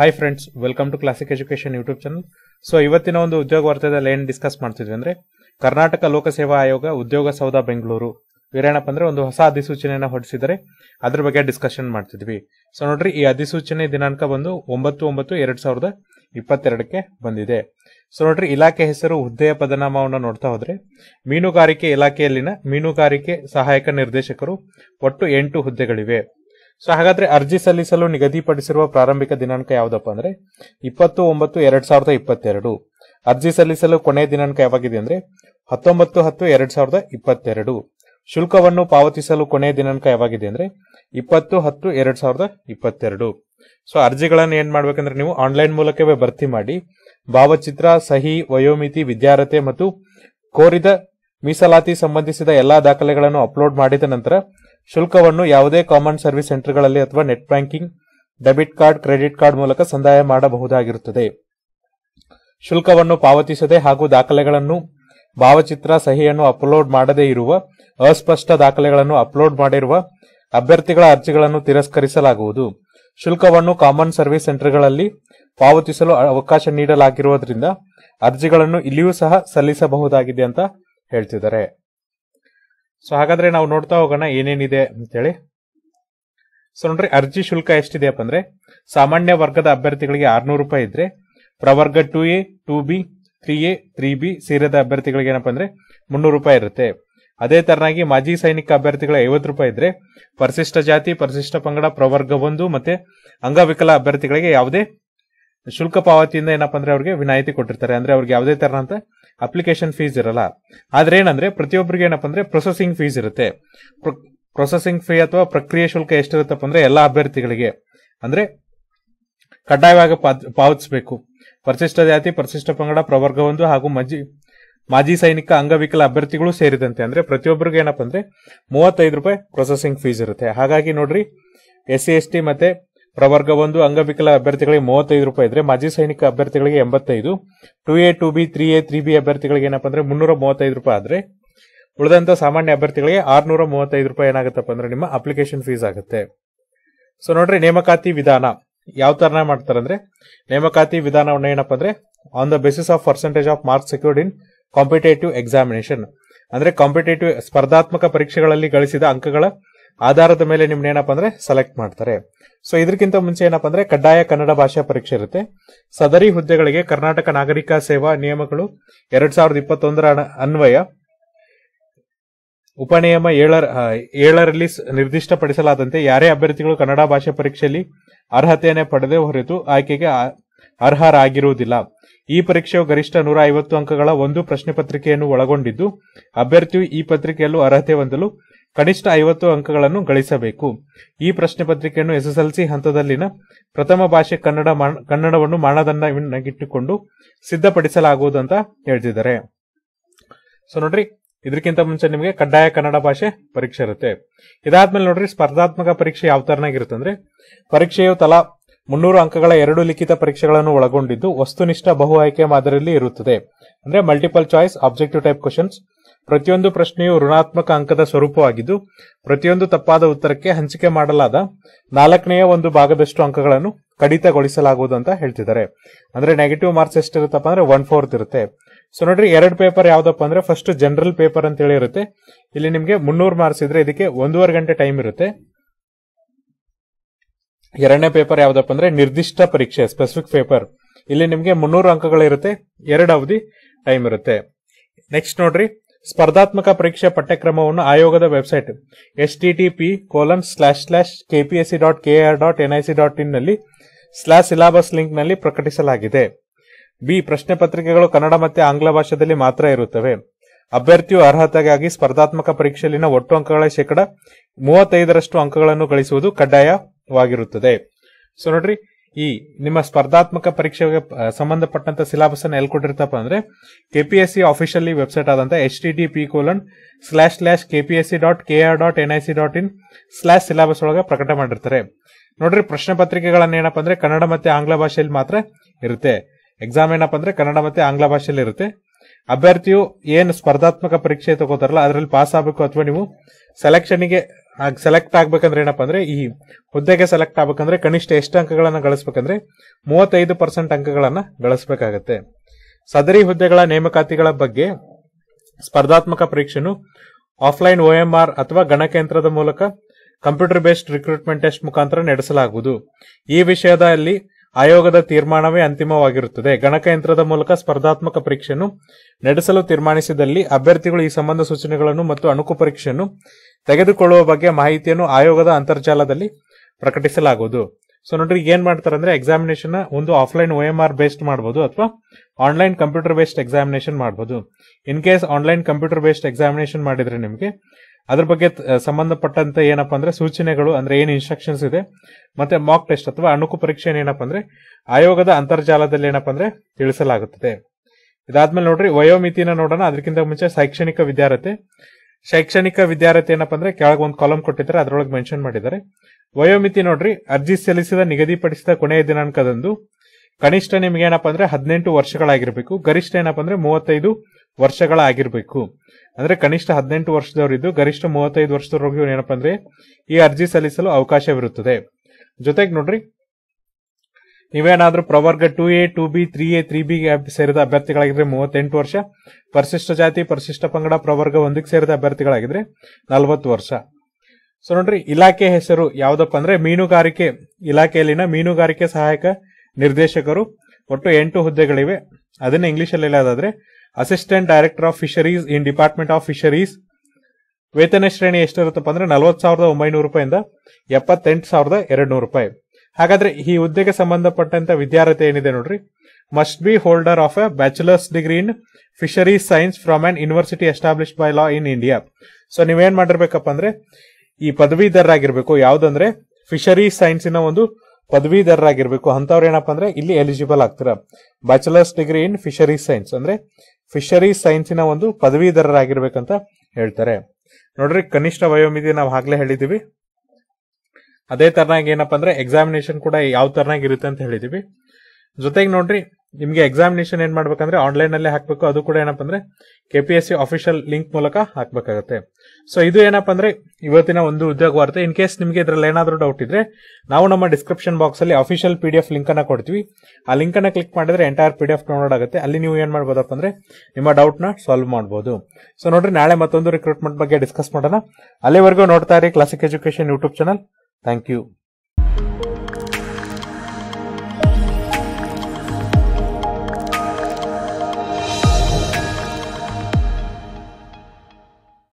hi friends welcome to classic education YouTube channel so ಇವತ್ತಿನ ಒಂದು ಉದ್ಯೋಗ ವಾರ್ತೆದಲ್ಲಿ ಏನು ಡಿಸ್ಕಸ್ ಮಾಡ್ತಿದ್ವಿ ಅಂದ್ರೆ ಕರ್ನಾಟಕ ಲೋಕಸೇವಾ ಆಯೋಗ ಉದ್ಯೋಗ ಸೌಧ ಬೆಂಗಳೂರು ಇವ್ರೇನಪ್ಪ ಅಂದ್ರೆ ಒಂದು ಹೊಸ ಅಧಿಸೂಚನೆಯನ್ನ ಹೊರಡಿಸಿದರೆ ಅದ್ರ ಬಗ್ಗೆ ಡಿಸ್ಕಷನ್ ಮಾಡ್ತಿದ್ವಿ ಸೊ ನೋಡ್ರಿ ಈ ಅಧಿಸೂಚನೆ ದಿನಾಂಕ ಬಂದು ಒಂಬತ್ತು ಒಂಬತ್ತು ಎರಡ್ ಸಾವಿರದ ಇಪ್ಪತ್ತೆರಡಕ್ಕೆ ಬಂದಿದೆ ಸೊ ನೋಡ್ರಿ ಇಲಾಖೆ ಹೆಸರು ಹುದ್ದೆಯ ಪದನಾಮವನ್ನು ನೋಡ್ತಾ ಹೋದ್ರೆ ಮೀನುಗಾರಿಕೆ ಇಲಾಖೆಯಲ್ಲಿನ ಮೀನುಗಾರಿಕೆ ಸಹಾಯಕ ನಿರ್ದೇಶಕರು ಒಟ್ಟು ಎಂಟು ಹುದ್ದೆಗಳಿವೆ ಸೊ ಹಾಗಾದ್ರೆ ಅರ್ಜಿ ಸಲ್ಲಿಸಲು ನಿಗದಿಪಡಿಸಿರುವ ಪ್ರಾರಂಭಿಕ ದಿನಾಂಕ ಯಾವ್ದಪ್ಪ ಅಂದ್ರೆ ಇಪ್ಪತ್ತು ಒಂಬತ್ತು ಎರಡ್ ಸಾವಿರದ ಇಪ್ಪತ್ತೆರಡು ಅರ್ಜಿ ಸಲ್ಲಿಸಲು ಕೊನೆಯ ದಿನಾಂಕ ಯಾವಾಗಿದೆ ಅಂದ್ರೆ ಹತ್ತೊಂಬತ್ತು ಹತ್ತು ಎರಡ್ ಸಾವಿರದ ಇಪ್ಪತ್ತೆರಡು ಶುಲ್ಕವನ್ನು ಪಾವತಿಸಲು ಕೊನೆಯ ದಿನಾಂಕ ಯಾವಾಗಿದೆ ಅಂದ್ರೆ ಇಪ್ಪತ್ತು ಹತ್ತು ಎರಡ್ ಸಾವಿರದ ಇಪ್ಪತ್ತೆರಡು ಸೊ ಅರ್ಜಿಗಳನ್ನು ಏನ್ ಮಾಡ್ಬೇಕಂದ್ರೆ ನೀವು ಆನ್ಲೈನ್ ಮೂಲಕವೇ ಭರ್ತಿ ಮಾಡಿ ಭಾವಚಿತ್ರ ಸಹಿ ವಯೋಮಿತಿ ವಿದ್ಯಾರ್ಹತೆ ಮತ್ತು ಕೋರಿದ ಮೀಸಲಾತಿ ಸಂಬಂಧಿಸಿದ ಎಲ್ಲಾ ದಾಖಲೆಗಳನ್ನು ಅಪ್ಲೋಡ್ ಮಾಡಿದ ನಂತರ ಶುಲ್ಕವನ್ನು ಯಾವುದೇ ಕಾಮನ್ ಸರ್ವಿಸ್ ಸೆಂಟರ್ಗಳಲ್ಲಿ ಅಥವಾ net banking debit card credit card ಮೂಲಕ ಸಂದಾಯ ಮಾಡಬಹುದಾಗಿರುತ್ತದೆ ಶುಲ್ಕವನ್ನು ಪಾವತಿಸದೆ ಹಾಗೂ ದಾಖಲೆಗಳನ್ನು ಭಾವಚಿತ್ರ ಸಹಿಯನ್ನು ಅಪ್ಲೋಡ್ ಮಾಡದೇ ಇರುವ ಅಸ್ಪಷ್ಟ ದಾಖಲೆಗಳನ್ನು ಅಪ್ಲೋಡ್ ಮಾಡಿರುವ ಅಭ್ಯರ್ಥಿಗಳ ಅರ್ಜಿಗಳನ್ನು ತಿರಸ್ಕರಿಸಲಾಗುವುದು ಶುಲ್ಕವನ್ನು ಕಾಮನ್ ಸರ್ವಿಸ್ ಸೆಂಟರ್ಗಳಲ್ಲಿ ಪಾವತಿಸಲು ಅವಕಾಶ ನೀಡಲಾಗಿರುವುದರಿಂದ ಅರ್ಜಿಗಳನ್ನು ಇಲ್ಲಿಯೂ ಸಹ ಸಲ್ಲಿಸಬಹುದಾಗಿದೆ ಅಂತ ಹೇಳ್ತಿದ್ದಾರೆ ಸೊ ಹಾಗಾದ್ರೆ ನಾವು ನೋಡ್ತಾ ಹೋಗೋಣ ಏನೇನಿದೆ ಅಂತೇಳಿ ಸೊ ನೋಡ್ರಿ ಅರ್ಜಿ ಶುಲ್ಕ ಎಷ್ಟಿದೆಯಪ್ಪ ಅಂದ್ರೆ ಸಾಮಾನ್ಯ ವರ್ಗದ ಅಭ್ಯರ್ಥಿಗಳಿಗೆ ಆರ್ನೂರು ರೂಪಾಯಿ ಇದ್ರೆ ಪ್ರವರ್ಗ two A two B three A three B ಸೇರಿದ ಅಭ್ಯರ್ಥಿಗಳಿಗೆ ಏನಪ್ಪ ಅಂದ್ರೆ ಮುನ್ನೂರು ರೂಪಾಯಿ ಇರುತ್ತೆ ಅದೇ ತರನಾಗಿ ಮಾಜಿ ಸೈನಿಕ ಅಭ್ಯರ್ಥಿಗಳ ಐವತ್ತು ರೂಪಾಯಿ ಇದ್ರೆ ಪರಿಶಿಷ್ಟ ಜಾತಿ ಪರಿಶಿಷ್ಟ ಪಂಗಡ ಪ್ರವರ್ಗ ಒಂದು ಮತ್ತೆ ಅಂಗವಿಕಲ ಅಭ್ಯರ್ಥಿಗಳಿಗೆ ಯಾವುದೇ ಶುಲ್ಕ ಪಾವತಿಯಿಂದ ಏನಪ್ಪ ಅಂದ್ರೆ ಅವ್ರಿಗೆ ವಿನಾಯಿತಿ ಕೊಟ್ಟಿರ್ತಾರೆ ಅಂದ್ರೆ ಅವ್ರಿಗೆ ಯಾವುದೇ ತರನಂತ ಅಪ್ಲಿಕೇಶನ್ ಫೀಸ್ ಇರಲ್ಲ ಆದ್ರೆ ಏನಂದ್ರೆ ಪ್ರತಿಯೊಬ್ಬರಿಗೆ ಏನಪ್ಪ ಅಂದ್ರೆ ಪ್ರೊಸೆಸಿಂಗ್ ಫೀಸ್ ಇರುತ್ತೆ ಪ್ರೊಸೆಸಿಂಗ್ ಫೀ ಅಥವಾ ಪ್ರಕ್ರಿಯೆ ಶುಲ್ಕ ಎಷ್ಟಿರುತ್ತಪ್ಪ ಅಂದ್ರೆ ಎಲ್ಲಾ ಅಭ್ಯರ್ಥಿಗಳಿಗೆ ಅಂದ್ರೆ ಕಡ್ಡಾಯವಾಗಿ ಪಾವತಿಸಬೇಕು ಪರಿಶಿಷ್ಟ ಜಾತಿ ಪರಿಶಿಷ್ಟ ಪಂಗಡ ಪ್ರವರ್ಗ ಒಂದು ಹಾಗೂ ಮಾಜಿ ಮಾಜಿ ಸೈನಿಕ ಅಂಗವಿಕಲ ಅಭ್ಯರ್ಥಿಗಳು ಸೇರಿದಂತೆ ಅಂದ್ರೆ ಪ್ರತಿಯೊಬ್ಬರಿಗೆ ಏನಪ್ಪ ಅಂದ್ರೆ ಮೂವತ್ತೈದು ರೂಪಾಯಿ ಪ್ರೊಸೆಸಿಂಗ್ ಫೀಸ್ ಇರುತ್ತೆ ಹಾಗಾಗಿ ನೋಡ್ರಿ ಎಸ್ ಸಿ ಎಸ್ ಟಿ ಮತ್ತೆ ಪ್ರವರ್ಗ ಒಂದು ಅಂಗವಿಕಲ ಅಭ್ಯರ್ಥಿಗಳಿಗೆ ಮೂವತ್ತೈದು ರೂಪಾಯಿ ಇದ್ರೆ ಮಾಜಿ ಸೈನಿಕ ಅಭ್ಯರ್ಥಿಗಳಿಗೆ ಎಂಬತ್ತೈದು two A two B three A three B ಅಭ್ಯರ್ಥಿಗಳಿಗೆ ಏನಪ್ಪ ಅಂದ್ರೆ ಮುನ್ನೂರ ಮೂವತ್ತೈದು ರೂಪಾಯಿ ಆದ್ರೆ ಉಳಿದಂತ ಸಾಮಾನ್ಯ ಅಭ್ಯರ್ಥಿಗಳಿಗೆ ಆರ್ನೂರ ಮೂವತ್ತೈದು ರೂಪಾಯಿ ಏನಾಗುತ್ತಪ್ಪ ಅಂದ್ರೆ ನಿಮ್ಮ ಅಪ್ಲಿಕೇಶನ್ ಫೀಸ್ ಆಗುತ್ತೆ ಸೊ ನೋಡ್ರಿ ನೇಮಕಾತಿ ವಿಧಾನ ಯಾವ ತರ ಮಾಡ್ತಾರೆ ಅಂದ್ರೆ ನೇಮಕಾತಿ ವಿಧಾನವನ್ನು ಏನಪ್ಪ ಅಂದ್ರೆ on the basis of percentage of marks secured in competitive examination ಅಂದ್ರೆ ಕಾಂಪಿಟೇಟಿವ್ ಸ್ಪರ್ಧಾತ್ಮಕ ಪರೀಕ್ಷೆಗಳಲ್ಲಿ ಗಳಿಸಿದ ಅಂಕಗಳ ಆಧಾರದ ಮೇಲೆ ನಿಮ್ನ ಏನಪ್ಪ ಅಂದ್ರೆ ಸೆಲೆಕ್ಟ್ ಮಾಡ್ತಾರೆ ಸೊ ಇದಕ್ಕಿಂತ ಮುಂಚೆ ಏನಪ್ಪ ಅಂದ್ರೆ ಕಡ್ಡಾಯ ಕನ್ನಡ ಭಾಷಾ ಪರೀಕ್ಷೆ ಇರುತ್ತೆ ಸದರಿ ಹುದ್ದೆಗಳಿಗೆ ಕರ್ನಾಟಕ ನಾಗರಿಕ ಸೇವಾ ನಿಯಮಗಳು ಎರಡ್ ಸಾವಿರದ ಇಪ್ಪತ್ತೊಂದರ ಅನ್ವಯ ಉಪನಿಯಮ ಏಳರ ಏಳರಲ್ಲಿ ನಿರ್ದಿಷ್ಟಪಡಿಸಲಾದಂತೆ ಯಾರೇ ಅಭ್ಯರ್ಥಿಗಳು ಕನ್ನಡ ಭಾಷೆ ಪರೀಕ್ಷೆಯಲ್ಲಿ ಅರ್ಹತೆಯನ್ನೇ ಪಡೆದೇ ಹೊರತು ಆಯ್ಕೆಗೆ ಅರ್ಹರಾಗಿರುವುದಿಲ್ಲ ಈ ಪರೀಕ್ಷೆಯು ಗರಿಷ್ಠ ನೂರ ಐವತ್ತು ಅಂಕಗಳ ಒಂದು ಪ್ರಶ್ನೆ ಪತ್ರಿಕೆಯನ್ನು ಒಳಗೊಂಡಿದ್ದು ಅಭ್ಯರ್ಥಿಯು ಈ ಪತ್ರಿಕೆಯಲ್ಲೂ ಅರ್ಹತೆ ಹೊಂದಲು ಕನಿಷ್ಠ ಐವತ್ತು ಅಂಕಗಳನ್ನು ಗಳಿಸಬೇಕು ಈ ಪ್ರಶ್ನೆ ಪತ್ರಿಕೆಯನ್ನು ಎಸ್ಎಸ್ಎಲ್ಸಿ ಹಂತದಲ್ಲಿನ ಪ್ರಥಮ ಭಾಷೆ ಕನ್ನಡ ಕನ್ನಡವನ್ನು ಮಾನದಂಡವಾಗಿಟ್ಟುಕೊಂಡು ಸಿದ್ಧಪಡಿಸಲಾಗುವುದು ಅಂತ ಹೇಳ್ತಿದ್ದಾರೆ ಸೊ ನೋಡ್ರಿ ಇದಕ್ಕಿಂತ ಮುಂಚೆ ನಿಮಗೆ ಕಡ್ಡಾಯ ಕನ್ನಡ ಭಾಷೆ ಪರೀಕ್ಷೆ ಇರುತ್ತೆ ಇದಾದ್ಮೇಲೆ ನೋಡ್ರಿ ಸ್ಪರ್ಧಾತ್ಮಕ ಪರೀಕ್ಷೆ ಯಾವ ತರನಾಗಿರುತ್ತೆ ಅಂದ್ರೆ ಪರೀಕ್ಷೆಯು ತಲಾ ಮುನ್ನೂರು ಅಂಕಗಳ ಎರಡು ಲಿಖಿತ ಪರೀಕ್ಷೆಗಳನ್ನು ಒಳಗೊಂಡಿದ್ದು ವಸ್ತುನಿಷ್ಠ ಬಹು ಆಯ್ಕೆ ಮಾದರಿಯಲ್ಲಿ ಇರುತ್ತದೆ ಅಂದ್ರೆ multiple choice objective type questions ಪ್ರತಿಯೊಂದು ಪ್ರಶ್ನೆಯು ಋಣಾತ್ಮಕ ಅಂಕದ ಸ್ವರೂಪವಾಗಿದ್ದು ಪ್ರತಿಯೊಂದು ತಪ್ಪಾದ ಉತ್ತರಕ್ಕೆ ಹಂಚಿಕೆ ಮಾಡಲಾದ ನಾಲ್ಕನೆಯ ಒಂದು ಭಾಗದಷ್ಟು ಅಂಕಗಳನ್ನು ಕಡಿತಗೊಳಿಸಲಾಗುವುದು ಅಂತ ಹೇಳ್ತಿದ್ದಾರೆ ಅಂದ್ರೆ ನೆಗೆಟಿವ್ ಮಾರ್ಕ್ಸ್ ಎಷ್ಟಿರುತ್ತಪ್ಪ ಅಂದ್ರೆ ಒನ್ ಫೋರ್ತ್ ಇರುತ್ತೆ ಸೊ ನೋಡ್ರಿ ಎರಡು ಪೇಪರ್ ಯಾವ್ದಪ್ಪ ಅಂದ್ರೆ ಫಸ್ಟ್ ಜನರಲ್ ಪೇಪರ್ ಅಂತ ಹೇಳಿ ಇರುತ್ತೆ ಇಲ್ಲಿ ನಿಮಗೆ ಮುನ್ನೂರು ಮಾರ್ಕ್ಸ್ ಇದ್ರೆ ಇದಕ್ಕೆ ಒಂದೂವರೆ ಗಂಟೆ ಟೈಮ್ ಇರುತ್ತೆ ಎರಡನೇ ಪೇಪರ್ ಯಾವ್ದಪ್ಪ ಅಂದ್ರೆ ನಿರ್ದಿಷ್ಟ ಪರೀಕ್ಷೆ ಸ್ಪೆಸಿಫಿಕ್ ಪೇಪರ್ ಇಲ್ಲಿ ನಿಮಗೆ ಮುನ್ನೂರು ಅಂಕಗಳಿರುತ್ತೆ ಎರಡು ಅವಧಿ ಟೈಮ್ ಇರುತ್ತೆ ನೆಕ್ಸ್ಟ್ ನೋಡ್ರಿ ಸ್ಪರ್ಧಾತ್ಮಕ ಪರೀಕ್ಷೆ ಪಠ್ಯಕ್ರಮವನ್ನು ಆಯೋಗದ website S T T P colon slash slash KPSC dot KR dot NIC dot in ನಲ್ಲಿ ಸ್ಲಾಶ್ ಸಿಲಾಬಸ್ ಲಿಂಕ್ ನಲ್ಲಿ ಪ್ರಕಟಿಸಲಾಗಿದೆ ಬಿ ಪ್ರಶ್ನೆ ಪತ್ರಿಕೆಗಳು ಕನ್ನಡ ಮತ್ತೆ ಆಂಗ್ಲ ಭಾಷೆಯಲ್ಲಿ ಮಾತ್ರ ಇರುತ್ತವೆ ಅಭ್ಯರ್ಥಿಯು ಅರ್ಹತೆಗಾಗಿ ಸ್ಪರ್ಧಾತ್ಮಕ ಪರೀಕ್ಷೆಯಲ್ಲಿನ ಒಟ್ಟು ಅಂಕಗಳ ಶೇಕಡ ಮೂವತ್ತೈದರಷ್ಟು ಅಂಕಗಳನ್ನು ಗಳಿಸುವುದು ಕಡ್ಡಾಯವಾಗಿರುತ್ತದೆ ಸೊ ನೋಡ್ರಿ ಈ ನಿಮ್ಮ ಸ್ಪರ್ಧಾತ್ಮಕ ಪರೀಕ್ಷೆಗೆ ಸಂಬಂಧಪಟ್ಟಂತ ಸಿಲೆಬಸ್ ಅನ್ನು ಎಲ್ಲಿ ಕೊಟ್ಟಿರ್ತಪ್ಪ ಅಂದ್ರೆ ಕೆಪಿಎಸ್ಸಿ ಆಫಿಷಿಯಲಿ ವೆಬ್ಸೈಟ್ ಆದಂತ H T T P colon slash slash KPSC dot KR dot NIC dot in slash syllabus ಒಳಗೆ ಪ್ರಕಟ ಮಾಡಿರ್ತಾರೆ ನೋಡ್ರಿ ಪ್ರಶ್ನೆ ಪತ್ರಿಕೆಗಳನ್ನ ಏನಪ್ಪ ಅಂದ್ರೆ ಕನ್ನಡ ಮತ್ತೆ ಆಂಗ್ಲ ಭಾಷೆಯಲ್ಲಿ ಮಾತ್ರ ಇರುತ್ತೆ ಎಕ್ಸಾಮ್ ಏನಪ್ಪ ಅಂದ್ರೆ ಕನ್ನಡ ಮತ್ತೆ ಆಂಗ್ಲ ಭಾಷೆಯಲ್ಲಿ ಇರುತ್ತೆ ಅಭ್ಯರ್ಥಿಯು ಏನು ಸ್ಪರ್ಧಾತ್ಮಕ ಪರೀಕ್ಷೆ ತಗೋತಾರಲ್ಲ ಅದರಲ್ಲಿ ಪಾಸ್ ಆಗಬೇಕು ಅಥವಾ ನೀವು ಸೆಲೆಕ್ಷನ್ಗೆ ಆಗ ಸೆಲೆಕ್ಟ್ ಆಗ್ಬೇಕಂದ್ರೆ ಏನಪ್ಪಾ ಅಂದ್ರೆ ಈ ಹುದ್ದೆಗೆ ಸೆಲೆಕ್ಟ್ ಆಗ್ಬೇಕಂದ್ರೆ ಕನಿಷ್ಠ ಎಷ್ಟು ಅಂಕಗಳನ್ನ ಗಳಿಸ್ಬೇಕಂದ್ರೆ ಮೂವತ್ತೈದು ಪರ್ಸೆಂಟ್ ಅಂಕಗಳನ್ನ ಗಳಿಸಬೇಕಾಗತ್ತೆ ಸದರಿ ಹುದ್ದೆಗಳ ನೇಮಕಾತಿಗಳ ಬಗ್ಗೆ ಸ್ಪರ್ಧಾತ್ಮಕ ಪರೀಕ್ಷೆನು ಆಫ್ಲೈನ್ ಒಎಂಆರ್ ಅಥವಾ ಗಣಕಯಂತ್ರದ ಮೂಲಕ ಕಂಪ್ಯೂಟರ್ ಬೇಸ್ಡ್ ರಿಕ್ರೂಟ್ಮೆಂಟ್ ಟೆಸ್ಟ್ ಮುಖಾಂತರ ನಡೆಸಲಾಗುವುದು ಈ ವಿಷಯದಲ್ಲಿ ಆಯೋಗದ ತೀರ್ಮಾನವೇ ಅಂತಿಮವಾಗಿರುತ್ತದೆ ಗಣಕಯಂತ್ರದ ಮೂಲಕ ಸ್ಪರ್ಧಾತ್ಮಕ ಪರೀಕ್ಷೆಯನ್ನು ನಡೆಸಲು ತೀರ್ಮಾನಿಸಿದಲ್ಲಿ ಅಭ್ಯರ್ಥಿಗಳು ಈ ಸಂಬಂಧ ಸೂಚನೆಗಳನ್ನು ಮತ್ತು ಅಣುಕು ಪರೀಕ್ಷೆಯನ್ನು ತೆಗೆದುಕೊಳ್ಳುವ ಬಗ್ಗೆ ಮಾಹಿತಿಯನ್ನು ಆಯೋಗದ ಅಂತರ್ಜಾಲದಲ್ಲಿ ಪ್ರಕಟಿಸಲಾಗುವುದು ಸೊ ನೋಡ್ರಿ ಈಗ ಏನ್ ಮಾಡ್ತಾರೆ ಅಂದ್ರೆ ಎಕ್ಸಾಮಿನೇಷನ್ ಒಂದು offline O M R based ಮಾಡಬಹುದು ಅಥವಾ ಆನ್ಲೈನ್ ಕಂಪ್ಯೂಟರ್ ಬೇಸ್ಡ್ ಎಕ್ಸಾಮಿನೇಷನ್ ಮಾಡಬಹುದು in case online computer based examination ಮಾಡಿದ್ರೆ ನಿಮಗೆ ಅದ್ರ ಬಗ್ಗೆ ತ- ಸಂಬಂಧಪಟ್ಟಂತೆ ಏನಪ್ಪಾ ಅಂದ್ರೆ ಸೂಚನೆಗಳು ಅಂದ್ರೆ ಏನ್ ಇನ್ಸ್ಟ್ರಕ್ಷನ್ಸ್ ಇದೆ ಮತ್ತೆ ಮಾಕ್ ಟೆಸ್ಟ್ ಅಥವಾ ಅಣುಕು ಪರೀಕ್ಷೆ ಏನಪ್ಪಾ ಅಂದ್ರೆ ಆಯೋಗದ ಅಂತರ್ಜಾಲದಲ್ಲಿ ಏನಪ್ಪಾ ಅಂದ್ರೆ ತಿಳಿಸಲಾಗುತ್ತದೆ ಇದಾದ್ಮೇಲೆ ನೋಡ್ರಿ ವಯೋಮಿತಿನ ನೋಡೋಣ ಅದಕ್ಕಿಂತ ಮುಂಚೆ ಶೈಕ್ಷಣಿಕ ವಿದ್ಯಾರ್ಥಿ ಶೈಕ್ಷಣಿಕ ವಿದ್ಯಾರ್ಥಿ ಏನಪ್ಪಾ ಅಂದ್ರೆ ಕೆಳಗೆ ಒಂದು ಕಾಲಮ್ ಕೊಟ್ಟಿದ್ದಾರೆ ಅದರೊಳಗೆ ಮೆನ್ಷನ್ ಮಾಡಿದ್ದಾರೆ ವಯೋಮಿತಿ ನೋಡ್ರಿ ಅರ್ಜಿ ಸಲ್ಲಿಸಿದ ನಿಗದಿಪಡಿಸಿದ ಕೊನೆಯ ದಿನಾಂಕದಂದು ಕನಿಷ್ಠ ನಿಮ್ಗೆ ಏನಪ್ಪಾ ಅಂದ್ರೆ ಹದಿನೆಂಟು ವರ್ಷಗಳಾಗಿರ್ಬೇಕು ಗರಿಷ್ಠ ಏನಪ್ಪಾ ಅಂದ್ರೆ ಮೂವತ್ತೈದು ವರ್ಷಗಳಾಗಿರ್ಬೇಕು ಅಂದ್ರೆ ಕನಿಷ್ಠ ಹದಿನೆಂಟು ವರ್ಷದವರಿದ್ದು ಗರಿಷ್ಠ ಮೂವತ್ತೈದು ವರ್ಷದವರೆಗೂ ಏನಪ್ಪಾ ಅಂದ್ರೆ ಈ ಅರ್ಜಿ ಸಲ್ಲಿಸಲು ಅವಕಾಶವಿರುತ್ತದೆ ಜೊತೆಗೆ ನೋಡ್ರಿ ನೀವೇನಾದ್ರೂ ಪ್ರವರ್ಗ two A two B three A three B ಸೇರಿದ ಅಭ್ಯರ್ಥಿಗಳಾಗಿದ್ರೆ ಮೂವತ್ತೆಂಟು ವರ್ಷ ಪರಿಶಿಷ್ಟ ಜಾತಿ ಪರಿಶಿಷ್ಟ ಪಂಗಡ ಪ್ರವರ್ಗ ಒಂದಕ್ಕೆ ಸೇರಿದ ಅಭ್ಯರ್ಥಿಗಳಾಗಿದ್ರೆ ನಲವತ್ತು ವರ್ಷ ಸೊ ನೋಡ್ರಿ ಇಲಾಖೆ ಹೆಸರು ಯಾವ್ದಪ್ಪ ಅಂದ್ರೆ ಮೀನುಗಾರಿಕೆ ಇಲಾಖೆಯಲ್ಲಿನ ಮೀನುಗಾರಿಕೆ ಸಹಾಯಕ ನಿರ್ದೇಶಕರು ಒಟ್ಟು ಎಂಟು ಹುದ್ದೆಗಳಿವೆ ಅದನ್ನ ಇಂಗ್ಲಿಷ್ ಅಲ್ಲಿ ಹೇಳೋದಾದ್ರೆ assistant director of fisheries in department of fisheries ವೇತನ ಶ್ರೇಣಿ ಎಷ್ಟಿರುತ್ತಪ್ಪ ಅಂದ್ರೆ ನಲವತ್ತು ಸಾವಿರದ ಒಂಬೈನೂರು ರೂಪಾಯಿಂದ ಎಪ್ಪತ್ತೆಂಟು ಸಾವಿರದ ಎರಡು ನೂರು ರೂಪಾಯಿ ಹಾಗಾದ್ರೆ ಈ ಹುದ್ದೆಗೆ ಸಂಬಂಧಪಟ್ಟಂತ ವಿದ್ಯಾರ್ಥಿ ಏನಿದೆ ನೋಡ್ರಿ must be holder of a bachelor's degree in fisheries science from an university establish by law in India so ನೀವೇನ್ ಮಾಡಿರ್ಬೇಕಪ್ಪ ಅಂದ್ರೆ ಈ ಪದವೀಧರರಾಗಿರ್ಬೇಕು ಯಾವ್ದಂದ್ರೆ ಫಿಶರೀಸ್ ಸೈನ್ಸಿನ ಒಂದು ಪದವೀಧರರಾಗಿರ್ಬೇಕು ಅಂತವ್ರು ಏನಪ್ಪಾ ಅಂದ್ರೆ ಇಲ್ಲಿ ಎಲಿಜಿಬಲ್ ಆಗ್ತೀರಾ bachelor's degree in fisheries science ಅಂದ್ರೆ ಫಿಶರೀಸ್ ಸೈನ್ಸಿನ ಒಂದು ಪದವೀಧರರಾಗಿರ್ಬೇಕಂತ ಹೇಳ್ತಾರೆ ನೋಡ್ರಿ ಕನಿಷ್ಠ ವಯೋಮಿತಿ ನಾವು ಆಗ್ಲೇ ಹೇಳಿದೀವಿ ಅದೇ ತರನಾಗಿ ಏನಪ್ಪಾ ಅಂದ್ರೆ ಎಕ್ಸಾಮಿನೇಷನ್ ಕೂಡ ಯಾವ ತರನಾಗಿ ಇರುತ್ತೆ ಅಂತ ಹೇಳಿದೀವಿ ಜೊತೆಗೆ ನೋಡ್ರಿ ನಿಮ್ಗೆ ಎಕ್ಸಾಮಿನೇಷನ್ ಏನ್ ಮಾಡ್ಬೇಕಂದ್ರೆ ಆನ್ಲೈನ್ ಅಲ್ಲೇ ಹಾಕ್ಬೇಕು ಅದು ಕೂಡ ಏನಪ್ಪಾ ಅಂದ್ರೆ K P S C official link ಮೂಲಕ ಹಾಕ್ಬೇಕಾಗತ್ತೆ ಸೊ ಇದು ಏನಪ್ಪಾ ಅಂದ್ರೆ ಇವತ್ತಿನ ಒಂದು ಉದ್ಯೋಗ ವಾರ್ತೆ ಇನ್ ಕೇಸ್ ನಿಮ್ಗೆ ಇದ್ರಲ್ಲಿ ಏನಾದ್ರೂ ಡೌಟ್ ಇದ್ರೆ ನಾವು ನಮ್ಮ ಡಿಸ್ಕ್ರಿಪ್ಷನ್ ಬಾಕ್ಸ್ ಅಲ್ಲಿ official P D F link ಅನ್ನ ಕೊಡ್ತೀವಿ ಆ ಲಿಂಕ್ ಅನ್ನ ಕ್ಲಿಕ್ ಮಾಡಿದ್ರೆ entire P D F download ಆಗುತ್ತೆ ಅಲ್ಲಿ ನೀವು ಏನ್ ಮಾಡ್ಬೋದಪ್ಪ ಅಂದ್ರೆ ನಿಮ್ಮ ಡೌಟ್ ನ ಸಾಲ್ವ್ ಮಾಡಬಹುದು ಸೊ ನೋಡ್ರಿ ನಾಳೆ ಮತ್ತೊಂದು ರಿಕ್ರೂಟ್ಮೆಂಟ್ ಬಗ್ಗೆ ಡಿಸ್ಕಸ್ ಮಾಡೋಣ ಅಲ್ಲಿವರೆಗೂ ನೋಡ್ತಾ ಇರಿ classic education YouTube channel thank you